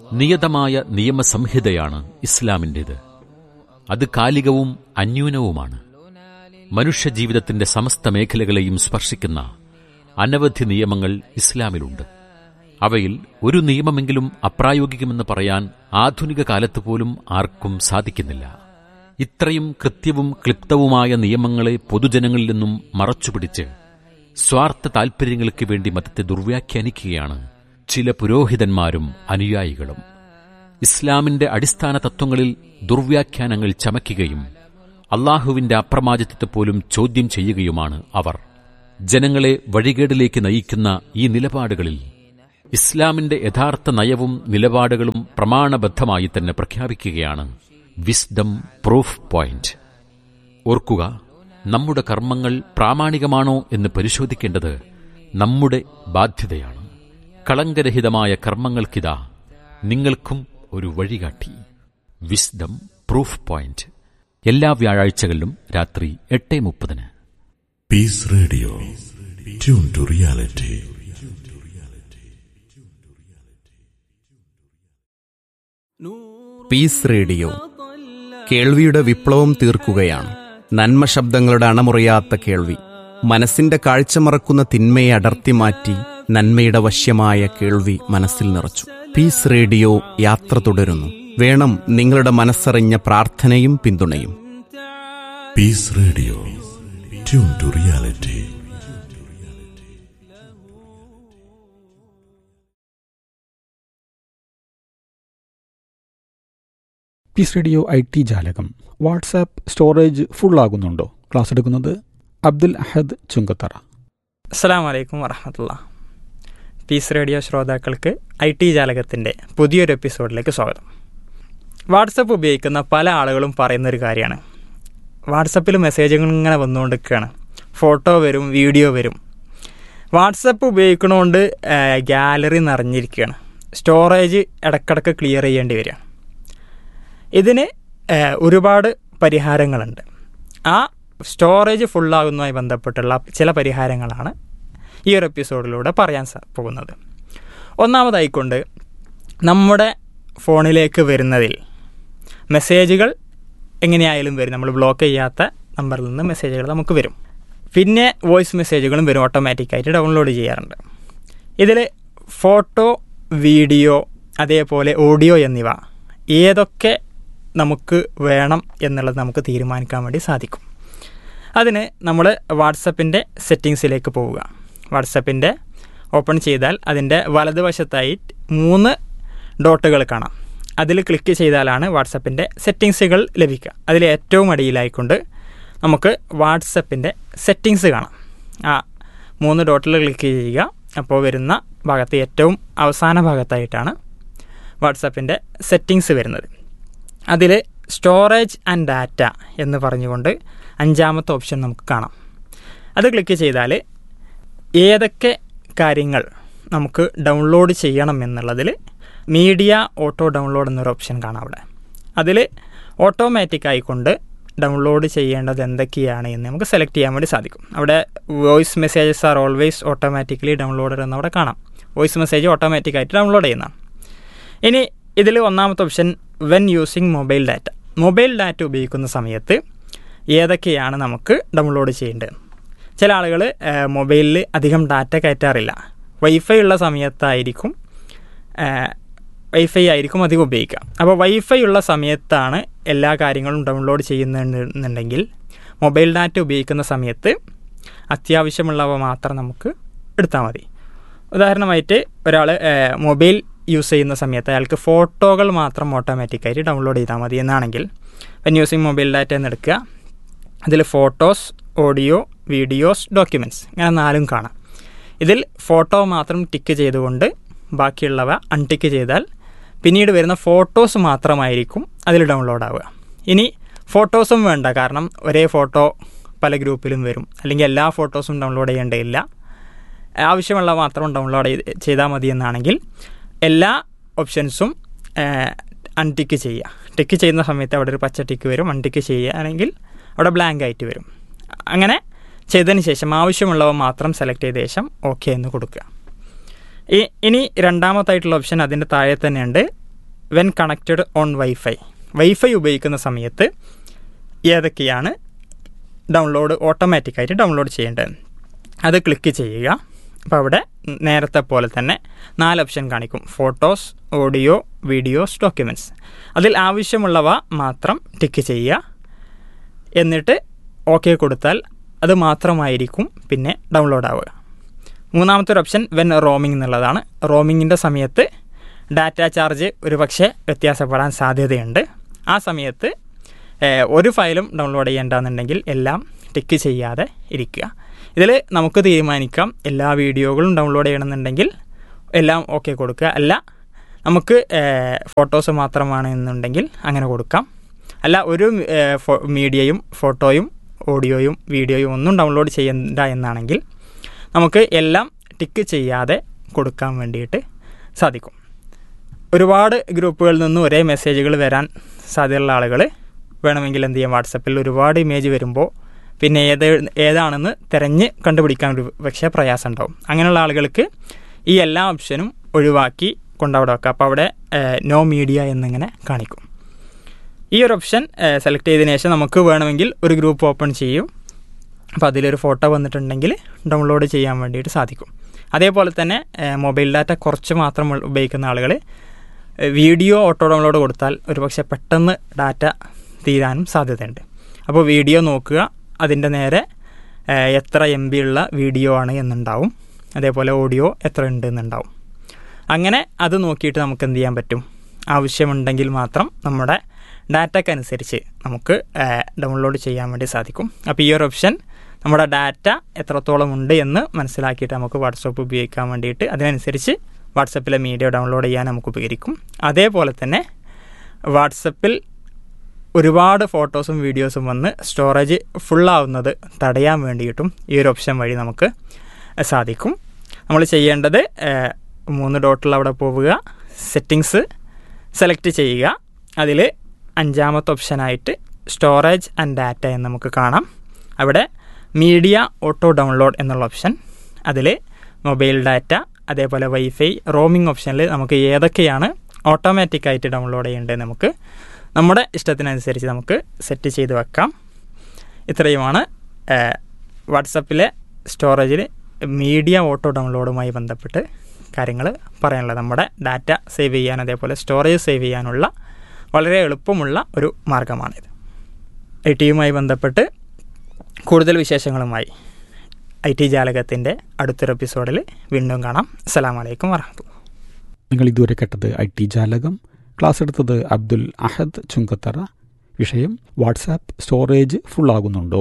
നിയതമായ നിയമസംഹിതയാണ് ഇസ്ലാമിൻ്റേത് അത് കാലികവും അന്യൂനവുമാണ് മനുഷ്യജീവിതത്തിന്റെ സമസ്ത മേഖലകളെയും സ്പർശിക്കുന്ന അനവധി നിയമങ്ങൾ ഇസ്ലാമിലുണ്ട് അവയിൽ ഒരു നിയമമെങ്കിലും അപ്രായോഗികമെന്ന് പറയാൻ ആധുനിക കാലത്ത് പോലും ആർക്കും സാധിക്കുന്നില്ല ഇത്രയും കൃത്യവും ക്ലിപ്തവുമായ നിയമങ്ങളെ പൊതുജനങ്ങളിൽ നിന്നും മറച്ചുപിടിച്ച് സ്വാർത്ഥ താൽപര്യങ്ങൾക്ക് വേണ്ടി മതത്തെ ദുർവ്യാഖ്യാനിക്കുകയാണ് ചില പുരോഹിതന്മാരും അനുയായികളും ഇസ്ലാമിന്റെ അടിസ്ഥാന തത്വങ്ങളിൽ ദുർവ്യാഖ്യാനങ്ങൾ ചമയ്ക്കുകയും അള്ളാഹുവിന്റെ അപ്രമാദിത്വത്തെ പോലും ചോദ്യം ചെയ്യുകയുമാണ് അവർ ജനങ്ങളെ വഴികേടിലേക്ക് നയിക്കുന്ന ഈ നിലപാടുകളിൽ ഇസ്ലാമിന്റെ യഥാർത്ഥ നയവും നിലപാടുകളും പ്രമാണബദ്ധമായി തന്നെ പ്രഖ്യാപിക്കുകയാണ് വിസ്ഡം പ്രൂഫ് പോയിന്റ് ഓർക്കുക നമ്മുടെ കർമ്മങ്ങൾ പ്രാമാണികമാണോ എന്ന് പരിശോധിക്കേണ്ടത് നമ്മുടെ ബാധ്യതയാണ് കളങ്കരഹിതമായ കർമ്മങ്ങൾക്കിതാ നിങ്ങൾക്കും ഒരു വഴികാട്ടി വിസ്ഡം പ്രൂഫ് പോയിന്റ് എല്ലാ വ്യാഴാഴ്ചകളിലും രാത്രി എട്ട് മുപ്പതിന് Peace Radio. Tune to reality. Peace radio കേൾവിയുടെ വിപ്ലവം തീർക്കുകയാണ് നന്മ ശബ്ദങ്ങളുടെ അണമുറിയാത്ത കേൾവി മനസ്സിന്റെ കാഴ്ച മറക്കുന്ന തിന്മയെ അടർത്തി മാറ്റി നന്മയുടെ വശ്യമായ കേൾവി മനസ്സിൽ നിറച്ചു പീസ് റേഡിയോ യാത്ര തുടരുന്നു വേണം നിങ്ങളുടെ മനസ്സറിഞ്ഞ പ്രാർത്ഥനയും പിന്തുണയും Peace Radio. Tune to reality. Peace radio I T ജാലകം വാട്സാപ്പ് സ്റ്റോറേജ് ഫുൾ ആകുന്നുണ്ടോ ക്ലാസ് എടുക്കുന്നത് അബ്ദുൽ അഹദ് ചുങ്കത്തറ അസ്സാം വലൈക്കും വറഹമത്തുള്ള പീസ് റേഡിയോ ശ്രോതാക്കൾക്ക് ഐ ടി ജാലകത്തിൻ്റെ പുതിയൊരു എപ്പിസോഡിലേക്ക് സ്വാഗതം വാട്സപ്പ് ഉപയോഗിക്കുന്ന പല ആളുകളും പറയുന്നൊരു കാര്യമാണ് വാട്സപ്പിൽ മെസ്സേജുകൾ ഇങ്ങനെ വന്നുകൊണ്ടിരിക്കുകയാണ് ഫോട്ടോ വരും വീഡിയോ വരും വാട്സപ്പ് ഉപയോഗിക്കണോണ്ട് ഗാലറി നിറഞ്ഞിരിക്കുകയാണ് സ്റ്റോറേജ് ഇടക്കിടക്ക് ക്ലിയർ ചെയ്യേണ്ടി വരികയാണ് ഇതിന് ഏഹ്, ഒരുപാട് പരിഹാരങ്ങളുണ്ട് ആ സ്റ്റോറേജ് ഫുള്ളാകുന്നതുമായി ബന്ധപ്പെട്ടുള്ള ചില പരിഹാരങ്ങളാണ് ഈ ഒരു എപ്പിസോഡിലൂടെ പറയാൻ സ- പോകുന്നത് ഒന്നാമതായിക്കൊണ്ട് നമ്മുടെ ഫോണിലേക്ക് വരുന്നതിൽ മെസ്സേജുകൾ എങ്ങനെയായാലും വരും നമ്മൾ ബ്ലോക്ക് ചെയ്യാത്ത നമ്പറിൽ നിന്ന് മെസ്സേജുകൾ നമുക്ക് വരും പിന്നെ വോയിസ് മെസ്സേജുകളും വരും ഓട്ടോമാറ്റിക്കായിട്ട് ഡൗൺലോഡ് ചെയ്യാറുണ്ട് ഇതിൽ ഫോട്ടോ വീഡിയോ അതേപോലെ ഓഡിയോ എന്നിവ ഏതൊക്കെ നമുക്ക് വേണം എന്നുള്ളത് നമുക്ക് തീരുമാനിക്കാൻ വേണ്ടി സാധിക്കും അതിന് നമ്മൾ വാട്സപ്പിൻ്റെ സെറ്റിങ്സിലേക്ക് പോവുക വാട്സപ്പിൻ്റെ ഓപ്പൺ ചെയ്താൽ അതിൻ്റെ വലതുവശത്തായി മൂന്ന് ഡോട്ടുകൾ കാണാം അതിൽ ക്ലിക്ക് ചെയ്താലാണ് വാട്സപ്പിൻ്റെ സെറ്റിങ്സുകൾ ലഭിക്കുക അതിൽ ഏറ്റവും അടിയിലായിക്കൊണ്ട് നമുക്ക് വാട്സപ്പിൻ്റെ സെറ്റിങ്സ് കാണാം ആ മൂന്ന് ഡോട്ടിൽ ക്ലിക്ക് ചെയ്യുക അപ്പോൾ വരുന്ന ഭാഗത്ത് ഏറ്റവും അവസാന ഭാഗത്തായിട്ടാണ് വാട്സപ്പിൻ്റെ സെറ്റിങ്സ് വരുന്നത് അതിൽ സ്റ്റോറേജ് ആൻഡ് ഡാറ്റ എന്ന് പറഞ്ഞുകൊണ്ട് അഞ്ചാമത്തെ ഓപ്ഷൻ നമുക്ക് കാണാം അത് ക്ലിക്ക് ചെയ്താൽ ഏതൊക്കെ കാര്യങ്ങൾ നമുക്ക് ഡൗൺലോഡ് ചെയ്യണം എന്നുള്ളതിൽ മീഡിയ ഓട്ടോ ഡൗൺലോഡ് എന്നൊരു ഓപ്ഷൻ കാണാം അവിടെ അതിൽ ഓട്ടോമാറ്റിക് ആയിക്കൊണ്ട് ഡൗൺലോഡ് ചെയ്യേണ്ടത് എന്തൊക്കെയാണ് എന്ന് നമുക്ക് സെലക്ട് ചെയ്യാൻ വേണ്ടി സാധിക്കും അവിടെ voice messages are always automatically downloaded എന്നവിടെ കാണാം വോയിസ് മെസ്സേജ് ഓട്ടോമാറ്റിക്കായിട്ട് ഡൗൺലോഡ് ചെയ്യുന്നതാണ് ഇനി ഇതിൽ ഒന്നാമത്തെ option when using mobile data mobile data ഉപയോഗിക്കുന്ന സമയത്ത് ഏതൊക്കെയാണ് നമുക്ക് ഡൗൺലോഡ് ചെയ്യേണ്ടത് ചില ആളുകൾ മൊബൈലിൽ അധികം ഡാറ്റ കയറ്റാറില്ല വൈഫൈ ഉള്ള സമയത്തായിരിക്കും വൈഫൈ ആയിരിക്കും അധികം ഉപയോഗിക്കുക അപ്പോൾ വൈഫൈ ഉള്ള സമയത്താണ് എല്ലാ കാര്യങ്ങളും ഡൗൺലോഡ് ചെയ്യുന്നുണ്ടെങ്കിൽ മൊബൈൽ ഡാറ്റ ഉപയോഗിക്കുന്ന സമയത്ത് അത്യാവശ്യമുള്ളവ മാത്രം നമുക്ക് എടുത്താൽ മതി ഉദാഹരണമായിട്ട് ഒരാൾ മൊബൈൽ യൂസ് ചെയ്യുന്ന സമയത്ത് അയാൾക്ക് ഫോട്ടോകൾ മാത്രം ഓട്ടോമാറ്റിക്കായിട്ട് ഡൗൺലോഡ് ചെയ്താൽ മതി എന്നാണെങ്കിൽ വെൻ യൂസിങ് മൊബൈൽ ഡാറ്റ എന്ന് എടുക്കുക അതിൽ ഫോട്ടോസ് ഓഡിയോ വീഡിയോസ് ഡോക്യുമെൻറ്റ്സ് ഇങ്ങനെ നാലും കാണാം ഇതിൽ ഫോട്ടോ മാത്രം ടിക്ക് ചെയ്തുകൊണ്ട് ബാക്കിയുള്ളവ അൺടിക്ക് ചെയ്താൽ പിന്നീട് വരുന്ന ഫോട്ടോസ് മാത്രമായിരിക്കും അതിൽ ഡൗൺലോഡ് ആവുക ഇനി ഫോട്ടോസും വേണ്ട കാരണം ഒരേ ഫോട്ടോ പല ഗ്രൂപ്പിലും വരും അല്ലെങ്കിൽ എല്ലാ ഫോട്ടോസും ഡൗൺലോഡ് ചെയ്യേണ്ടതില്ല ആവശ്യമുള്ള മാത്രം ഡൗൺലോഡ് ചെയ്ത് ചെയ്താൽ മതി എന്നാണെങ്കിൽ എല്ലാ ഓപ്ഷൻസും അൺടിക്ക് ചെയ്യുക ടിക്ക് ചെയ്യുന്ന സമയത്ത് അവിടെ ഒരു പച്ച ടിക്ക് വരും അൺടിക്ക് ചെയ്യുകയാണെങ്കിൽ അവിടെ ബ്ലാങ്ക് ആയിട്ട് വരും അങ്ങനെ ചെയ്തതിന് ശേഷം ആവശ്യമുള്ളവ മാത്രം സെലക്ട് ചെയ്ത ശേഷം ഓക്കെ എന്ന് കൊടുക്കുക ഈ ഇനി രണ്ടാമത്തായിട്ടുള്ള ഓപ്ഷൻ അതിൻ്റെ താഴെ തന്നെയുണ്ട് when connected on wifi wifi ഉപയോഗിക്കുന്ന സമയത്ത് ഏതൊക്കെയാണ് ഡൗൺലോഡ് ഓട്ടോമാറ്റിക്കായിട്ട് ഡൗൺലോഡ് ചെയ്യേണ്ടത് അത് ക്ലിക്ക് ചെയ്യുക അപ്പോൾ അവിടെ നേരത്തെ പോലെ തന്നെ നാല് ഓപ്ഷൻ കാണിക്കും ഫോട്ടോസ് ഓഡിയോ വീഡിയോസ് ഡോക്യുമെൻറ്റ്സ് അതിൽ ആവശ്യമുള്ളവ മാത്രം ടിക്ക് ചെയ്യുക എന്നിട്ട് ഓക്കെ കൊടുത്താൽ അത് മാത്രമായിരിക്കും പിന്നെ ഡൗൺലോഡ് ആവുക മൂന്നാമത്തെ ഒരു ഓപ്ഷൻ വെൻ റോമിംഗ് എന്നുള്ളതാണ് റോമിങ്ങിൻ്റെ സമയത്ത് ഡാറ്റ ചാർജ് ഒരു പക്ഷേ വ്യത്യാസപ്പെടാൻ സാധ്യതയുണ്ട് ആ സമയത്ത് ഏഹ്, ഒരു ഫയലും ഡൗൺലോഡ് ചെയ്യേണ്ടെന്നുണ്ടെങ്കിൽ എല്ലാം ടിക്ക് ചെയ്യാതെ ഇരിക്കുക ഇതിൽ നമുക്ക് തീരുമാനിക്കാം എല്ലാ വീഡിയോകളും ഡൗൺലോഡ് ചെയ്യണമെന്നുണ്ടെങ്കിൽ എല്ലാം ഓക്കെ കൊടുക്കുക അല്ല നമുക്ക് ഫോട്ടോസ് മാത്രമാണ് എന്നുണ്ടെങ്കിൽ അങ്ങനെ കൊടുക്കാം അല്ല ഒരു ഏഹ്, ഫോ- മീഡിയയും ഫോട്ടോയും ഓഡിയോയും വീഡിയോയും ഒന്നും ഡൗൺലോഡ് ചെയ്യണ്ട എന്നാണെങ്കിൽ നമുക്ക് എല്ലാം ടിക്ക് ചെയ്യാതെ കൊടുക്കാൻ വേണ്ടിയിട്ട് സാധിക്കും ഒരുപാട് ഗ്രൂപ്പുകളിൽ നിന്നും ഒരേ മെസ്സേജുകൾ വരാൻ സാധ്യതയുള്ള ആളുകൾ വേണമെങ്കിൽ എന്ത് ചെയ്യാം വാട്സപ്പിൽ ഒരുപാട് ഇമേജ് വരുമ്പോൾ പിന്നെ ഏത് ഏതാണെന്ന് തിരഞ്ഞ് കണ്ടുപിടിക്കാൻ ഒരു പക്ഷേ പ്രയാസം ഉണ്ടാവും അങ്ങനെയുള്ള ആളുകൾക്ക് ഈ എല്ലാ ഓപ്ഷനും ഒഴിവാക്കി കൊണ്ടവിടെ വെക്കാം അപ്പോൾ അവിടെ നോ മീഡിയ എന്നിങ്ങനെ കാണിക്കും ഈ ഒരു ഓപ്ഷൻ സെലക്ട് ചെയ്തതിനു ശേഷം നമുക്ക് വേണമെങ്കിൽ ഒരു ഗ്രൂപ്പ് ഓപ്പൺ ചെയ്യും അപ്പോൾ അതിലൊരു ഫോട്ടോ വന്നിട്ടുണ്ടെങ്കിൽ ഡൗൺലോഡ് ചെയ്യാൻ വേണ്ടിയിട്ട് സാധിക്കും അതേപോലെ തന്നെ മൊബൈൽ ഡാറ്റ കുറച്ച് മാത്രം ഉൾ- ഉപയോഗിക്കുന്ന ആളുകൾ വീഡിയോ ഓട്ടോ ഡൗൺലോഡ് കൊടുത്താൽ ഒരുപക്ഷെ പെട്ടെന്ന് ഡാറ്റ തീരാനും സാധ്യതയുണ്ട് അപ്പോൾ വീഡിയോ നോക്കുക അതിൻ്റെ നേരെ ഏഹ്, എത്ര എം ബി ഉള്ള വീഡിയോ ആണ് എന്നുണ്ടാവും അതേപോലെ ഓഡിയോ എത്ര ഉണ്ട് എന്നുണ്ടാവും അങ്ങനെ അത് നോക്കിയിട്ട് നമുക്ക് എന്ത് ചെയ്യാൻ പറ്റും ആവശ്യമുണ്ടെങ്കിൽ മാത്രം നമ്മുടെ ഡാറ്റക്കനുസരിച്ച് നമുക്ക് ഡൗൺലോഡ് ചെയ്യാൻ വേണ്ടി സാധിക്കും അപ്പോൾ ഈ ഒരു ഓപ്ഷൻ നമ്മുടെ ഡാറ്റ എത്രത്തോളം ഉണ്ട് എന്ന് മനസ്സിലാക്കിയിട്ട് നമുക്ക് വാട്സപ്പ് ഉപയോഗിക്കാൻ വേണ്ടിയിട്ട് അതിനനുസരിച്ച് വാട്സപ്പിലെ മീഡിയ ഡൗൺലോഡ് ചെയ്യാൻ നമുക്ക് ഉപകരിക്കും അതേപോലെ തന്നെ വാട്സപ്പിൽ ഒരുപാട് ഫോട്ടോസും വീഡിയോസും വന്ന് സ്റ്റോറേജ് ഫുള്ളാവുന്നത് തടയാൻ വേണ്ടിയിട്ടും ഈ ഒരു ഓപ്ഷൻ വഴി നമുക്ക് സാധിക്കും നമ്മൾ ചെയ്യേണ്ടത് ഏഹ്, മൂന്ന് ഡോട്ടിൽ അവിടെ പോവുക സെറ്റിങ്സ് സെലക്ട് ചെയ്യുക അതിൽ അഞ്ചാമത്തെ ഓപ്ഷനായിട്ട് സ്റ്റോറേജ് ആൻഡ് ഡാറ്റ എന്ന് നമുക്ക് കാണാം അവിടെ മീഡിയ ഓട്ടോ ഡൗൺലോഡ് എന്നുള്ള ഓപ്ഷൻ അതിൽ മൊബൈൽ ഡാറ്റ അതേപോലെ വൈഫൈ റോമിംഗ് ഓപ്ഷനിൽ നമുക്ക് ഏതൊക്കെയാണ് ഓട്ടോമാറ്റിക്കായിട്ട് ഡൗൺലോഡ് ചെയ്യേണ്ടത് നമുക്ക് നമ്മുടെ ഇഷ്ടത്തിനനുസരിച്ച് നമുക്ക് സെറ്റ് ചെയ്ത് വെക്കാം ഇത്രയുമാണ് വാട്സപ്പിലെ സ്റ്റോറേജിൽ മീഡിയ ഓട്ടോ ഡൗൺലോഡുമായി ബന്ധപ്പെട്ട് കാര്യങ്ങൾ പറയാനുള്ളത് നമ്മുടെ ഡാറ്റ സേവ് ചെയ്യാൻ അതേപോലെ സ്റ്റോറേജ് സേവ് ചെയ്യാനുള്ള വളരെ എളുപ്പമുള്ള ഒരു മാർഗമാണിത് ഐ ടിയുമായി ബന്ധപ്പെട്ട് കൂടുതൽ വിശേഷങ്ങളുമായി ഐ ടി ജാലകത്തിൻ്റെ അടുത്തൊരു എപ്പിസോഡിൽ വീണ്ടും കാണാം അസ്സലാമു അലൈക്കും വറഹമത്തുള്ള നിങ്ങൾ ഇതുവരെ കേട്ടത് ഐ ടി ജാലകം ക്ലാസ് എടുത്തത് അബ്ദുൽ അഹദ് ചുങ്കത്തറ വിഷയം വാട്സാപ്പ് സ്റ്റോറേജ് ഫുൾ ആകുന്നുണ്ടോ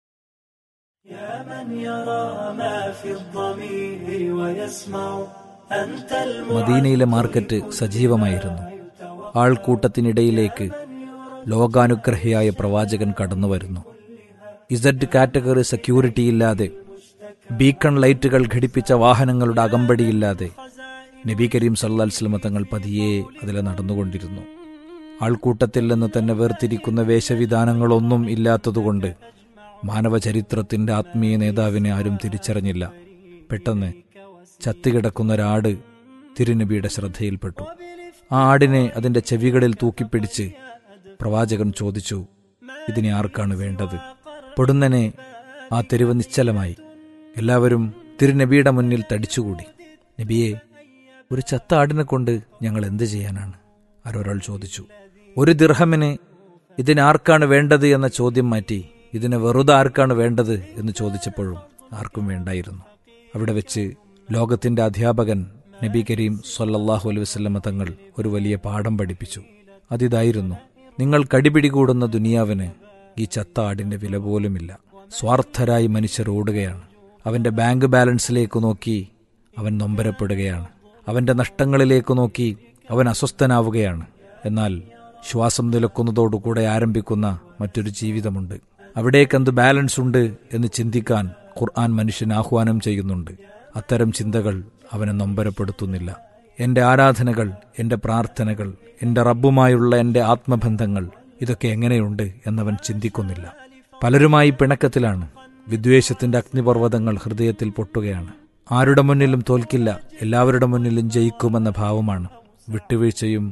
മദീനയിലെ മാർക്കറ്റ് സജീവമായിരുന്നു ആൾക്കൂട്ടത്തിനിടയിലേക്ക് ലോകാനുഗ്രഹിയായ പ്രവാചകൻ കടന്നുവരുന്നു ഇസഡ് കാറ്റഗറി സെക്യൂരിറ്റി ഇല്ലാതെ ബീക്കൺ ലൈറ്റുകൾ ഘടിപ്പിച്ച വാഹനങ്ങളുടെ അകമ്പടിയില്ലാതെ നബി കരീം സല്ലാസ്ലമ തങ്ങൾ പതിയെ അതിലെ നടന്നുകൊണ്ടിരുന്നു ആൾക്കൂട്ടത്തിൽ നിന്ന് തന്നെ വേർതിരിക്കുന്ന വേഷവിധാനങ്ങളൊന്നും ഇല്ലാത്തതുകൊണ്ട് മാനവചരിത്രത്തിന്റെ ആത്മീയ നേതാവിനെ ആരും തിരിച്ചറിഞ്ഞില്ല പെട്ടെന്ന് ചത്തുകിടക്കുന്ന ഒരാട് തിരുനബിയുടെ ശ്രദ്ധയിൽപ്പെട്ടു ആ ആടിനെ അതിന്റെ ചെവികളിൽ തൂക്കിപ്പിടിച്ച് പ്രവാചകൻ ചോദിച്ചു ഇതിനെ ആർക്കാണ് വേണ്ടത് പൊടുന്നനെ ആ തെരുവ് നിശ്ചലമായി എല്ലാവരും തിരുനബിയുടെ മുന്നിൽ തടിച്ചുകൂടി നബിയെ ഒരു ചത്ത ആടിനെ കൊണ്ട് ഞങ്ങൾ എന്ത് ചെയ്യാനാണ് ആരൊരാൾ ചോദിച്ചു ഒരു ദിർഹമിന് ഇതിനാർക്കാണ് വേണ്ടത് എന്ന ചോദ്യം മാറ്റി ഇതിന് വെറുതെ ആർക്കാണ് വേണ്ടത് എന്ന് ചോദിച്ചപ്പോഴും ആർക്കും വേണ്ടായിരുന്നു അവിടെ വെച്ച് ലോകത്തിന്റെ അധ്യാപകൻ നബി കരീം സൊല്ലാഹു അലൈഹി വസല്ലമ തങ്ങൾ ഒരു വലിയ പാഠം പഠിപ്പിച്ചു അതിതായിരുന്നു നിങ്ങൾ കടിപിടികൂടുന്ന ദുനിയാവിന് ഈ ചത്ത ആടിന്റെ വില പോലുമില്ല സ്വാർത്ഥരായി മനുഷ്യർ ഓടുകയാണ് അവന്റെ ബാങ്ക് ബാലൻസിലേക്ക് നോക്കി അവൻ നൊമ്പരപ്പെടുകയാണ് അവന്റെ നഷ്ടങ്ങളിലേക്ക് നോക്കി അവൻ അസ്വസ്ഥനാവുകയാണ് എന്നാൽ ശ്വാസം നിലക്കുന്നതോടുകൂടെ ആരംഭിക്കുന്ന മറ്റൊരു ജീവിതമുണ്ട് അവിടേക്കെന്ത് ബാലൻസ് ഉണ്ട് എന്ന് ചിന്തിക്കാൻ ഖുർആൻ മനുഷ്യൻ ആഹ്വാനം ചെയ്യുന്നുണ്ട് അത്തരം ചിന്തകൾ അവനെ നൊമ്പരപ്പെടുത്തുന്നില്ല എന്റെ ആരാധനകൾ എന്റെ പ്രാർത്ഥനകൾ എന്റെ റബ്ബുമായുള്ള എന്റെ ആത്മബന്ധങ്ങൾ ഇതൊക്കെ എങ്ങനെയുണ്ട് എന്നവൻ ചിന്തിക്കുന്നില്ല പലരുമായി പിണക്കത്തിലാണ് വിദ്വേഷത്തിന്റെ അഗ്നിപർവ്വതങ്ങൾ ഹൃദയത്തിൽ പൊട്ടുകയാണ് ആരുടെ മുന്നിലും തോൽക്കില്ല എല്ലാവരുടെ മുന്നിലും ജയിക്കുമെന്ന ഭാവമാണ് വിട്ടുവീഴ്ചയും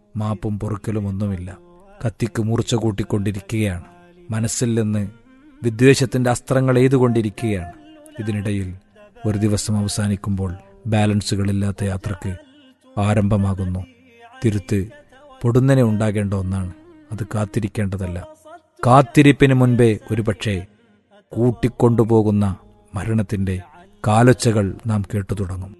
മാപ്പും പൊറുക്കലും ഒന്നുമില്ല കത്തിക്ക് മൂർച്ച കൂട്ടിക്കൊണ്ടിരിക്കുകയാണ് മനസ്സിൽ നിന്ന് വിദ്വേഷത്തിന്റെ അസ്ത്രങ്ങൾ എയ്തുകൊണ്ടിരിക്കുകയാണ് ഇതിനിടയിൽ ഒരു ദിവസം അവസാനിക്കുമ്പോൾ ബാലൻസുകളില്ലാത്ത യാത്രക്ക് ആരംഭമാകുന്നു തിരുത്ത് പൊടുന്നനെ ഉണ്ടാകേണ്ട ഒന്നാണ് അത് കാത്തിരിക്കേണ്ടതല്ല കാത്തിരിപ്പിന് മുൻപേ ഒരുപക്ഷെ കൂട്ടിക്കൊണ്ടുപോകുന്ന മരണത്തിന്റെ കാലൊച്ചകൾ നാം കേട്ടു തുടങ്ങും